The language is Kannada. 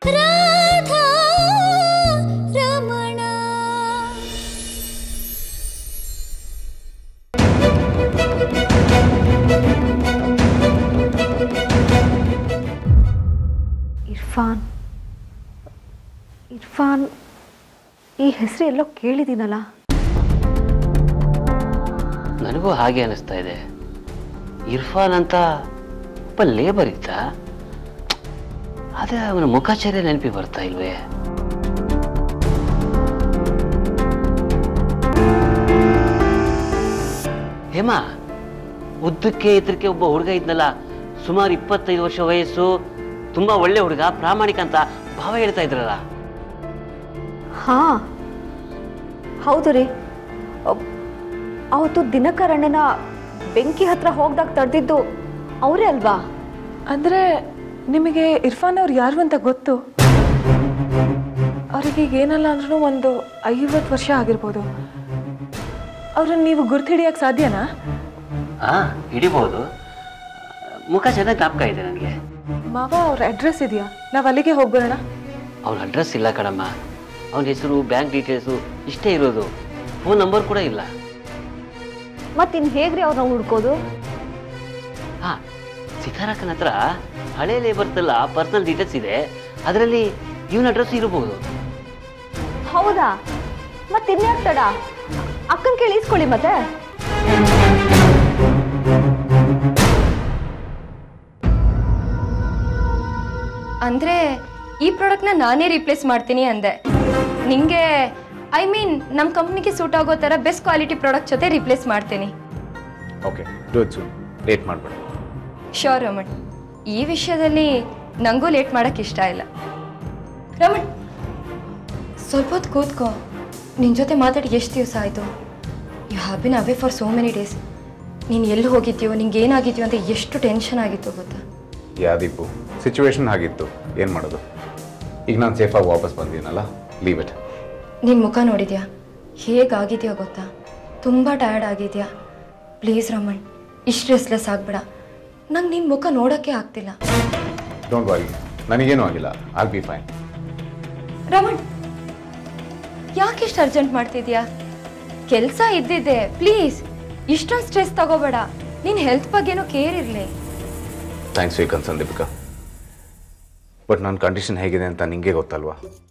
ರಾಧಾ ರಮಣ ಇರ್ಫಾನ್ ಇರ್ಫಾನ್ ಈ ಹೆಸರು ಎಲ್ಲೋ ಕೇಳಿದ್ದೀನಲ್ಲ ನನಗೂ ಹಾಗೆ ಅನಿಸ್ತಾ ಇದೆ ಇರ್ಫಾನ್ ಅಂತ ಒಬ್ಬ ಲೇಬರ್ ಇದ್ದ ಅದೇ ಅವನ ಮುಖಾಚರ್ಯ ನೆನಪಿಗೆ ಬರ್ತಾ ಇಲ್ವೇ ಹೇಮಾ ಉದ್ದಕ್ಕೆ ಎತ್ತರಕ್ಕೆ ಒಬ್ಬ ಹುಡುಗ ಇದ್ನಲ್ಲ ಸುಮಾರು ಇಪ್ಪತ್ತೈದು ವರ್ಷ ವಯಸ್ಸು ತುಂಬಾ ಒಳ್ಳೆ ಹುಡುಗ ಪ್ರಾಮಾಣಿಕ ಅಂತ ಭಾವ ಹೇಳ್ತಾ ಇದ್ರಲ್ಲ ಹಾ ಹೌದು ರೀ ಅಬ್- ಅವತ್ತು ದಿನಕರಣ್ಣನ ಬೆಂಕಿ ಹತ್ರ ಹೋಗ್ದಾಗ ತಡೆದಿದ್ದು ಅವರೇ ಅಲ್ವಾ ಅಂದರೆ ನಿಮಗೆ ಇರ್ಫಾನ್ ಅವ್ರು ಯಾರು ಅಂತ ಗೊತ್ತು ಅವ್ರಿಗೆ ಈಗ ಏನಲ್ಲ ಅಂದ್ರೂ ಒಂದು ಐವತ್ತು ವರ್ಷ ಆಗಿರ್ಬೋದು ಅವ್ರನ್ನ ನೀವು ಗುರ್ತು ಹಿಡಿಯೋಕ್ಕೆ ಸಾಧ್ಯನಾ ಹಾ ಹಿಡಿಬಹುದು ಮುಖ ಚೆನ್ನಾಗಿ ಜ್ಞಾಪಕ ಇದೆ ನನಗೆ ಮಾವ ಅವ್ರ ಅಡ್ರೆಸ್ ಇದೆಯಾ ನಾವು ಅಲ್ಲಿಗೆ ಹೋಗ್ಬರೋಣ ಅವನ ಅಡ್ರೆಸ್ ಇಲ್ಲ ಕಣಮ್ಮ ಅವನ ಹೆಸರು ಬ್ಯಾಂಕ್ ಡೀಟೇಲ್ಸು ಇಷ್ಟೇ ಇರೋದು ಫೋನ್ ನಂಬರ್ ಕೂಡ ಇಲ್ಲ ಮತ್ತಿನ್ ಹೇಗ್ರಿ ಅವ್ರನ್ನ ಹುಡ್ಕೋದು ಹಾ ಸಿತಾರಕ್ಕನ ಹತ್ರ ಹಳೆ ಲೇಬರ್ದೆಲ್ಲ ಪರ್ಸನಲ್ ಡೀಟೇಲ್ಸ್ ಇದೆ ಅದರಲ್ಲಿ ಇವನ ಅಡ್ರೆಸ್ ಇರಬಹುದು ಹೌದಾ ಮತ್ತಿನ್ಯಾಕ್ ತಡ ಅಕ್ಕನ್ ಕೇಳಿ ಇಸ್ಕೊಳ್ಳಿ ಮತ್ತೆ ಅಂದರೆ ಈ ಪ್ರಾಡಕ್ಟ್ನ ನಾನೇ ರೀಪ್ಲೇಸ್ ಮಾಡ್ತೀನಿ ಅಂದೆ ನಿಂಗೆ ಐ ಮೀನ್ ನಮ್ಮ ಕಂಪ್ನಿಗೆ ಸೂಟ್ ಆಗೋ ಥರ ಬೆಸ್ಟ್ ಕ್ವಾಲಿಟಿ ಪ್ರಾಡಕ್ಟ್ ಜೊತೆ ರೀಪ್ಲೇಸ್ ಮಾಡ್ತೀನಿ okay do it soon late ಮಾಡಬೇಡ ಶೋರ್ ರಮಣ್ ಈ ವಿಷಯದಲ್ಲಿ ನನಗೂ ಲೇಟ್ ಮಾಡೋಕ್ಕೆ ಇಷ್ಟ ಇಲ್ಲ ರಮಣ್ ಸ್ವಲ್ಪ ಹೊತ್ತು ಕೂತ್ಕೋ ನಿನ್ನ ಜೊತೆ ಮಾತಾಡಿ ಎಷ್ಟು ದಿವಸ ಆಯಿತು you have been away for so many days ನೀನು ಎಲ್ಲಿ ಹೋಗಿದ್ಯೋ ನಿಂಗೆ ಏನಾಗಿದ್ಯೋ ಅಂತ ಎಷ್ಟು ಟೆನ್ಷನ್ ಆಗಿತ್ತು ಗೊತ್ತಾ ಯಾ ದೀಪು ಸಿಚುವೇಶನ್ ಆಗಿತ್ತು ಏನು ಮಾಡೋದು ಈಗ ನಾನು ಸೇಫಾಗಿ ವಾಪಸ್ ಬಂದೀನಲ್ಲ ಲೀವ್ ಇಟ್ ನಿನ್ನ ಮುಖ ನೋಡಿದ್ಯಾ ಹೇಗಾಗಿದೆಯಾ ಗೊತ್ತಾ ತುಂಬ ಟಯರ್ಡ್ ಆಗಿದೆಯಾ ಪ್ಲೀಸ್ ರಮಣ್ ಇಷ್ಟು ರೆಸ್ಲೆಸ್ ಆಗಬೇಡ ನಂಗೆ ನಿನ್ನ ಮುಖ ನೋಡೋಕ್ಕೆ ಆಗ್ತಿಲ್ಲ ಡೋಂಟ್ ವರಿ ನನಗೇನೂ ಆಗಿಲ್ಲ ಆಲ್ ಬಿ ಫೈನ್ ರಮಣ್ ಯಾಕಿಷ್ಟು ಅರ್ಜೆಂಟ್ ಮಾಡ್ತಿದ್ಯಾ ಕೆಲಸ ಇದ್ದಿದ್ದೆ ಪ್ಲೀಸ್ ಇಷ್ಟೊಂದು ಸ್ಟ್ರೆಸ್ ತಗೋಬೇಡ ನಿನ್ನ ಹೆಲ್ತ್ ಬಗ್ಗೆನೂ ಕೇರ್ ಇರಲಿ thanks you concern Deepika but ನನ್ನ ಕಂಡೀಷನ್ ಹೇಗಿದೆ ಅಂತ ನಿಂಗೆ ಗೊತ್ತಲ್ವಾ